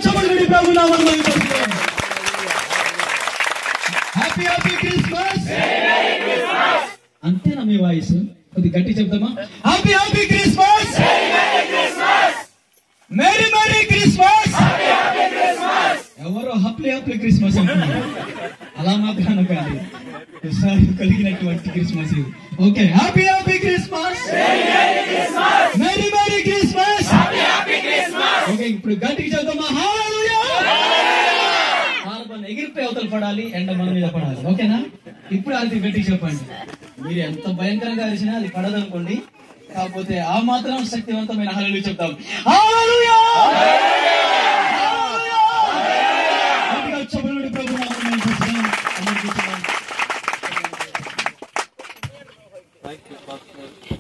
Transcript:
చప్పట్లు కొట్టి ప్రభు నామమున మహిమపరుస్తున్నాం. హ్యాపీ హ్యాపీ క్రిస్మస్ అంతేనా మీ వాయిస్ కొద్ది గట్టి చెప్తామా happy happy Christmas merry merry Christmas ఎవరో హ్యాపీ హ్యాపీ క్రిస్మస్ అంటున్నారు అలా మాత్రం అనకండి ఒకసారి కలిగినటువంటి క్రిస్మస్ ఇది okay happy happy Christmas merry merry Christmas okay ఇప్పుడు గట్టికి చెప్తామా హల్లెలూయా పాలపన్ను ఎగిరిపోయి అవతల పడాలి ఎండ మన మీద పడాలి ఓకేనా ఇప్పుడు అది గట్టిగా చెప్పండి మీరు ఎంత భయంకరంగా అరిచినా అది పడదు అనుకోండి కాకపోతే ఆ మాత్రం శక్తివంతమైన హల్లెలూయా చెప్తాం హల్లెలూయా